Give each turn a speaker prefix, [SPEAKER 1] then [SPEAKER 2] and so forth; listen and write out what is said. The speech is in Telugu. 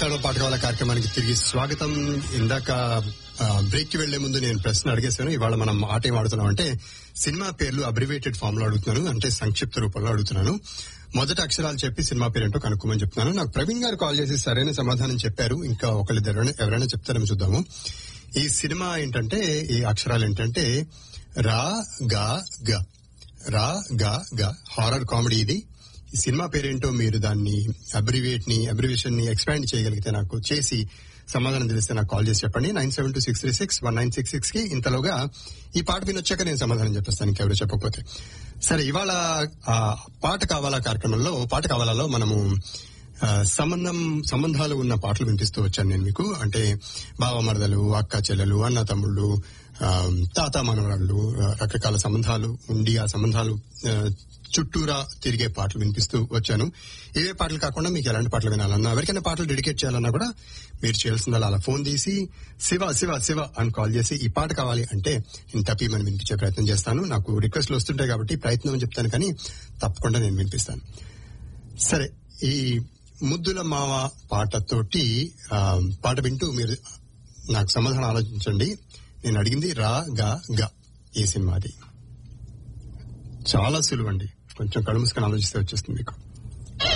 [SPEAKER 1] మాట్లాడడం పాట కావాల కార్యక్రమానికి తిరిగి స్వాగతం ఇందాక బ్రేక్ కి వెళ్లే ముందు నేను ప్రశ్న అడిగేశాను ఇవాళ మనం ఆట ఏం ఆడుతున్నాం అంటే సినిమా పేర్లు అబ్రివేటెడ్ ఫామ్ లో అడుగుతున్నాను అంటే సంక్షిప్త రూపంలో అడుగుతున్నాను మొదటి అక్షరాలు చెప్పి సినిమా పేరేంటో కనుక్కోమని చెప్తున్నాను నాకు ప్రవీణ్ గారు కాల్ చేసి సరైన సమాధానం చెప్పారు ఇంకా ఒకళ్ళిద్దరు ఎవరైనా చెప్తారని చూద్దాము ఈ సినిమా ఏంటంటే ఈ అక్షరాలు ఏంటంటే రా గా గ రా గా గ హారర్ కామెడీ ఇది ఈ సినిమా పేరేంటో మీరు దాన్ని అబ్రివేట్ ని అబ్రివేషన్ ని ఎక్స్పాండ్ చేయగలిగితే నాకు చేసి సమాధానం తెలిస్తే నాకు కాల్ చేసి చెప్పండి nine seven two six three six one nine six six కి ఇంతలోగా ఈ పాట వినొచ్చాక నేను సమాధానం చెప్పేస్తాను ఇంకెవరు చెప్పకపోతే సరే ఇవాళ ఆ పాట కావాలా కార్యక్రమంలో పాట కావాలలో మనము ఆ, సంబంధం సంబంధాలు ఉన్న పాటలు వినిపిస్తూ వచ్చాను నేను మీకు అంటే బావమరదలు అక్క చెల్లెలు అన్న తమ్ముళ్ళు ఆ, తాత మనవరాళ్ళు ఆ, రకరకాల సంబంధాలు ఉండి ఆ సంబంధాలు ఆ, చుట్టూరా తిరిగే పాటలు వినిపిస్తూ వచ్చాను ఇవే పాటలు కాకుండా మీకు ఎలాంటి పాటలు వినాలన్నా ఎవరికైనా పాటలు డెడికేట్ చేయాలన్నా కూడా మీరు చేయాల్సిందల్లా అలా ఫోన్ తీసి శివ శివ శివ అని కాల్ చేసి ఈ పాట కావాలి అంటే నేను తప్పిమని వినిపించే ప్రయత్నం చేస్తాను నాకు రిక్వెస్ట్లు వస్తుంటాయి కాబట్టి ప్రయత్నం అని చెప్తాను కానీ తప్పకుండా నేను వినిపిస్తాను సరే ఈ ముద్దుల మావ పాటతోటి ఆ, పాట వింటూ మీరు నాకు సమాధానం ఆలోచించండి నేను అడిగింది రా గా గ ఏ సినిమాది చాలా సులువండి కొంచెం కళ్ళు మూసుకొని ఆలోచిస్తే వచ్చేస్తుంది మీకు